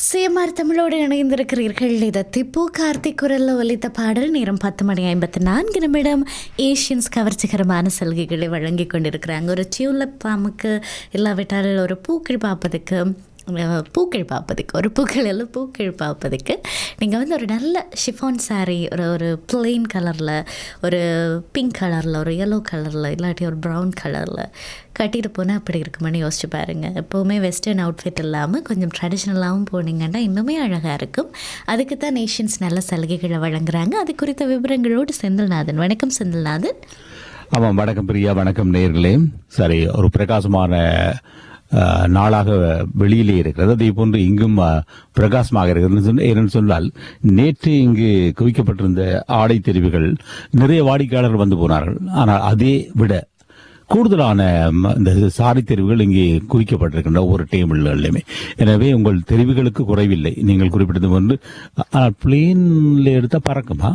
சேமார் தமிழோடு இணைந்திருக்கிறீர்கள் இது திப்பு கார்த்திக் குரல்ல ஒலித்த பாடல் நேரம் பத்து மணி ஐம்பத்தி நான்கு நிமிடம் ஏஷியன்ஸ் கவர்ச்சிகரமான சலுகைகளை வழங்கி கொண்டிருக்கிறாங்க ஒரு டியூலிப் பாம்புக்கு இல்லாவிட்டால் ஒரு பூக்கள் பார்ப்பதுக்கு அஹ், பூக்கள் பார்ப்பதுக்கு ஒரு பூக்கள் எல்லாம் பூக்கள் பார்ப்பதுக்கு நீங்கள் வந்து ஒரு நல்ல ஷிஃபான் saree ஒரு ஒரு plain கலரில் ஒரு பிங்க் கலரில் ஒரு yellow கலரில் இல்லாட்டி ஒரு ப்ரௌன் கலரில் கட்டிட்டு போனால் அப்படி இருக்குமான்னு யோசிச்சு பாருங்கள் எப்போவுமே வெஸ்டர்ன் அவுட்ஃபிட் இல்லாமல் கொஞ்சம் ட்ரெடிஷ்னலாகவும் போனீங்கன்னா இன்னுமே அழகாக இருக்கும் அதுக்கு தான் நேஷன்ஸ் நல்ல சலுகைகளை வழங்குறாங்க அது குறித்த விவரங்களோடு செந்தில்நாதன் வணக்கம் செந்தில்நாதன் ஆமாம் வணக்கம் பிரியா வணக்கம் நேர்களே சரி ஒரு பிரகாசமான அஹ், நாளாக வெளியிலே இருக்கிறது அதே போன்று இங்கும் அஹ், பிரகாசமாக இருக்கிறது சொன்ன- ஏனென்று சொன்னால் நேற்று இங்கு குவிக்கப்பட்டிருந்த ஆடை தெரிவுகள் நிறைய வாடிக்கையாளர்கள் வந்து போனார்கள் ஆனால் அதே விட கூடுதலான ம், இந்த சாரி தெரிவுகள் இங்கே குவிக்கப்பட்டிருக்கின்ற ஒவ்வொரு டேபிள்களிலுமே எனவே உங்கள் தெரிவுகளுக்கு குறைவில்லை நீங்கள் குறிப்பிட்டது போன்று ஆனால் பிளேன்ல எடுத்தா பறக்குமா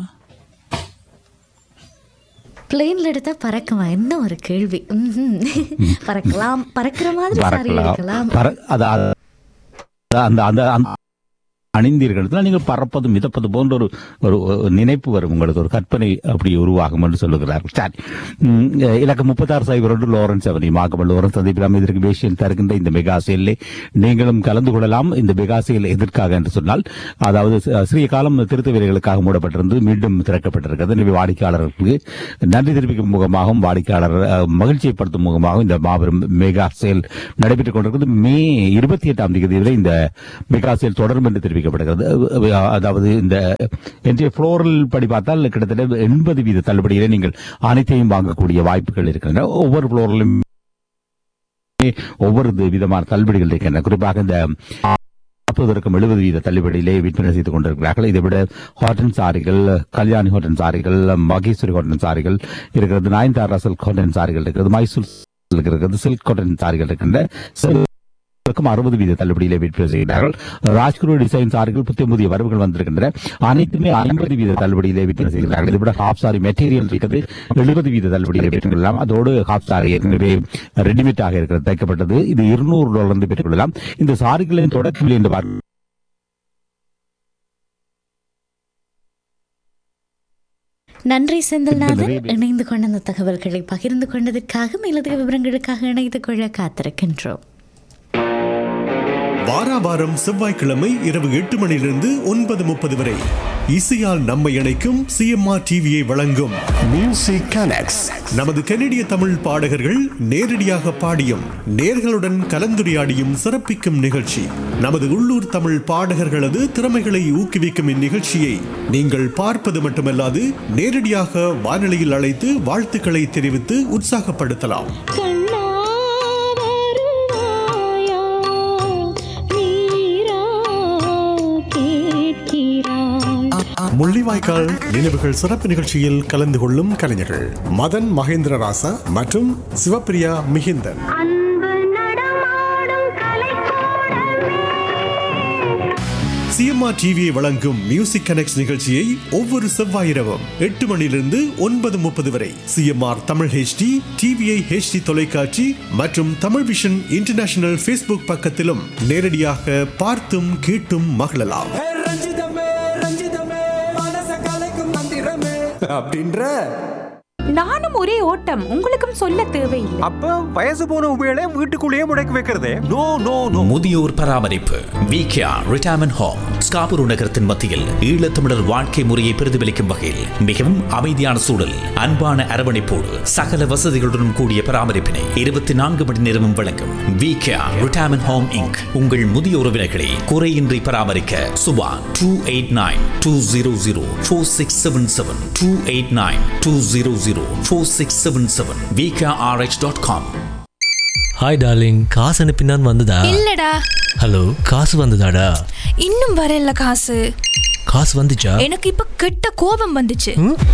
பிளேனில் எடுத்தால் பறக்குமா என்ன ஒரு கேள்வி ம்ஹும். பறக்கலாம் பறக்கிற மாதிரி சாரி பறக்கலாம் எடுக்கலாம் பற- அது- அது- அந்த அந்த அந்த அணிந்தீர்கள் நீங்கள் பறப்பது மிதப்பது போன்ற ஒரு ஒரு ஒரு நினைப்பு வரும் உங்களுக்கு ஒரு கற்பனை அப்படி உருவாகும் என்று சொல்லுகிறார்கள் சரி ம், இலக்கம் முப்பத்தாறு சைபர் ஒன்று லோரன்ஸ் அவனி மாக்கமல் லோரன்ஸ் சந்திப்பில் இதற்கு வேஷியல் தருகின்ற இந்த மெகா சேலிலே நீங்களும் கலந்து கொள்ளலாம் இந்த மெகா சேல் எதற்காக என்று சொன்னால் அதாவது சி- சிறிய காலம் திருத்த வேலைகளுக்காக மூடப்பட்டிருந்து மீண்டும் திறக்கப்பட்டிருக்கிறது எனவே வாடிக்கையாளர்களுக்கு நன்றி தெரிவிக்கும் முகமாகவும் வாடிக்கையாளர் அஹ், மகிழ்ச்சியைப்படுத்தும் முகமாகவும் இந்த மாபெரும் மெகா சேல் நடைபெற்றுக் கொண்டிருக்கிறது மே இருபத்தி எட்டாம் தேதி வரை இந்த மெகா சேல் தொடரும் என்று தெரிவிக்கப்படுகிறது அஹ், அதாவது இந்த இன்றைய புளோரல் படி பார்த்தால் கிட்டத்தட்ட எண்பது வீத தள்ளுபடியிலே நீங்கள் அனைத்தையும் வாங்கக்கூடிய வாய்ப்புகள் இருக்கின்றன ஒவ்வொரு புளோரலும் ஒவ்வொரு விதமான தள்ளுபடிகள் இருக்கின்றன குறிப்பாக இந்த நாற்பதற்கும் எழுபது வீத தள்ளுபடியிலே விற்பனை செய்து கொண்டிருக்கிறார்கள் இதை விட ஹாட்டன் சாரிகள் கல்யாணி ஹாட்டன் சாரிகள் மகேஸ்வரி ஹாட்டன் சாரிகள் இருக்கிறது நயன்தாரா சில்க் ஹாட்டன் சாரிகள் இருக்கிறது மைசூர் சில்க் இருக்கிறது சில்க் காட்டன் சாரிகள் இருக்கின்ற சில்க்கும் அறுபது வீத தள்ளுபடியிலே விற்பனை செய்கிறார்கள் ராஜ்குரு டிசைன் சாரிகள் புத்தம் புதிய வரவுகள் வந்திருக்கின்றன அனைத்துமே ஐம்பது வீத தள்ளுபடியிலே விற்பனை செய்கிறார்கள் இதை விட ஹாஃப் சாரி மெட்டீரியல் இருக்கிறது எழுபது வீத தள்ளுபடியிலே பெற்றுக்கொள்ளலாம் அதோடு ஹாஃப் சாரி ஏற்கனவே ரெடிமேடாக இருக்கிறது தைக்கப்பட்டது இது இருநூறு டாலர் இருந்து பெற்றுக்கொள்ளலாம் இந்த சாரிகளின் தொடக்க விலை என்று பார்க்க நன்றி செந்தில்நாதன் நிறைய- இணைந்து கொண்ட அந்த தகவல்களை பகிர்ந்து கொண்டதற்காக மேலதிக விவரங்களுக்காக இணைத்து கொள்ள காத்திருக்கின்றோம் வாராவாரம் செவ்வாய்க்கிழமை இரவு எட்டு மணியிலிருந்து ஒன்பது முப்பது வரை இசையால் நம்மை இணைக்கும் சிஎம்ஆர் டிவியை வழங்கும் Music Connects. நமது கனடிய தமிழ் பாடகர்கள் நேரடியாக பாடியும் நேர்களுடன் கலந்துரையாடியும் சிறப்பிக்கும் நிகழ்ச்சி நமது உள்ளூர் தமிழ் பாடகர்களது திறமைகளை ஊக்குவிக்கும் இந்நிகழ்ச்சியை நீங்கள் பார்ப்பது மட்டுமல்லாது நேரடியாக வானொலியில் அழைத்து வாழ்த்துக்களை தெரிவித்து உற்சாகப்படுத்தலாம் கண்ணா வருவாயா நீரா கேட்கிறாய் முள்ளிவாய்க்கால் நினைவுகள் சிறப்பு நிகழ்ச்சியில் கலந்து கொள்ளும் கலைஞர்கள் மதன் மகேந்திர ராசா மற்றும் சிவப்பிரியா மிகிந்தன் அன்பு நடமாடும் கலைக்கூடமே சிஎம்ஆர் டிவியை வழங்கும் மியூசிக் கனெக்ட் நிகழ்ச்சியை ஒவ்வொரு செவ்வாய் இரவும் எட்டு மணியிலிருந்து ஒன்பது முப்பது வரை CMR Tamil HD TVI HD தொலைக்காட்சி மற்றும் தமிழ் விஷன் இன்டர்நேஷனல் ஃபேஸ்புக் பக்கத்திலும் நேரடியாக பார்த்தும் கேட்டும் மகிழலாம் ஏ ரஞ்சிதமே ரஞ்சிதமே மனச கலைக்கும் மந்திரமே அப்படின்ற நானும் ஒரே ஓட்டம் உங்களுக்கும் சொல்ல தேவையில்லை அப்ப வயசு போன உபயோக வீட்டுக்குள்ளேயே முடக்கி வைக்கிறதே நோ நோ நோ முதியோர் பராமரிப்பு விகேஆர் ரிட்டையர்மெண்ட் ஹோம் ஸ்காபுரு நகரத்தின் மத்தியில் ஈழத்தமிழர் வாழ்க்கை முறையை பிரதிபலிக்கும் வகையில் மிகவும் அமைதியான சூழல் அன்பான அரவணைப்போடு சகல வசதிகளுடன் கூடிய பராமரிப்பினை இருபத்தி நான்கு மணி நேரமும் வழங்கும் விகேஆர் ரிட்டையர்மெண்ட் ஹோம் இங்க் உங்கள் முதிய உறவினர்களை குறையின்றி பராமரிக்க Subha two eight nine two zero zero four six seven seven two eight nine two zero zero four six seven seven VKRH dot com hi darling காசு அனுப்பினான் வந்ததா இல்லடா ஹலோ காசு வந்ததாடா இன்னும் வரல காசு காசு வந்துச்சா எனக்கு இப்ப கெட்ட கோபம் வந்துச்சு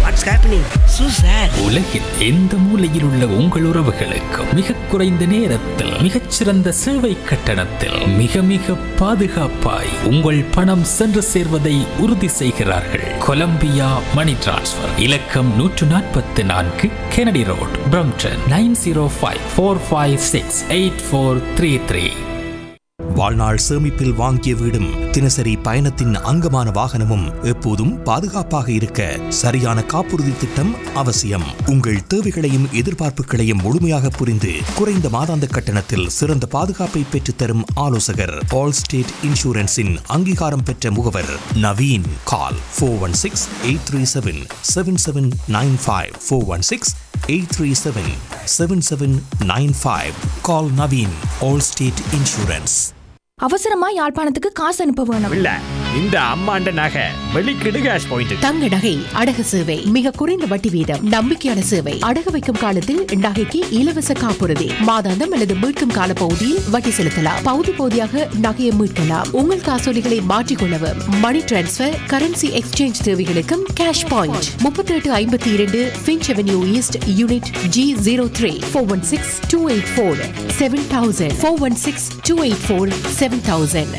உலகில் எந்த மூலையில் உள்ள உங்கள் உறவுகளுக்கும் மிக குறைந்த நேரத்தில் மிகச்சிறந்த சேவை கட்டணத்தில் மிக மிக பாதுகாப்பாய் உங்கள் பணம் சென்று சேர்வதை உறுதி செய்கிறார்கள் கொலம்பியா மணி டிரான்ஸ்ஃபர் இலக்கம் நூற்று நாற்பத்தி நான்கு Kennedy road Brampton nine zero five four five six eight four three three வாழ்நாள் சேமிப்பில் வாங்கிய வீடும் தினசரி பயணத்தின் அங்கமான வாகனமும் எப்போதும் பாதுகாப்பாக இருக்க சரியான காப்புறுதி திட்டம் அவசியம் உங்கள் தேவைகளையும் எதிர்பார்ப்புகளையும் முழுமையாக புரிந்து குறைந்த மாதாந்த கட்டணத்தில் சிறந்த பாதுகாப்பை பெற்றுத்தரும் ஆலோசகர் ஆல் ஸ்டேட் இன்சூரன்ஸின் அங்கீகாரம் பெற்ற முகவர் Naveen call four one six eight three seven seven seven nine five four one six eight three seven seven seven nine five call Naveen Allstate insurance அவசரமா யாழ்ப்பாணத்துக்கு காசு அனுப்ப வேணும் இல்ல இந்த அம்மாண்ட நகை வெளிக்கிடு கேஷ் பாயிண்ட் தங்க நகை அடகு சேவை மிக குறைந்த வட்டி வீதம் நம்பிக்கையான சேவை அடகு வைக்கும் காலத்தில் நகைக்கு இலவச காப்புறுதி மாதாந்தம் அல்லது மீட்கும் கால பகுதியில் வட்டி செலுத்தலாம் பகுதி பகுதியாக நகையை மீட்கலாம் உங்கள் காசோலிகளை மாற்றிக்கொள்ளவும் மணி டிரான்ஸ்பர் கரன்சி எக்ஸ்சேஞ்ச் தேவைகளுக்கும் கேஷ் பாயிண்ட் முப்பத்தி எட்டு ஐம்பத்தி இரண்டு Finch avenue east unit G zero three four one six two eight four seven thousand four one six two eight four seven thousand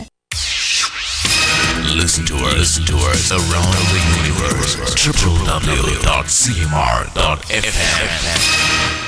Listen to us, listen to us around the universe. www.cmr.fm.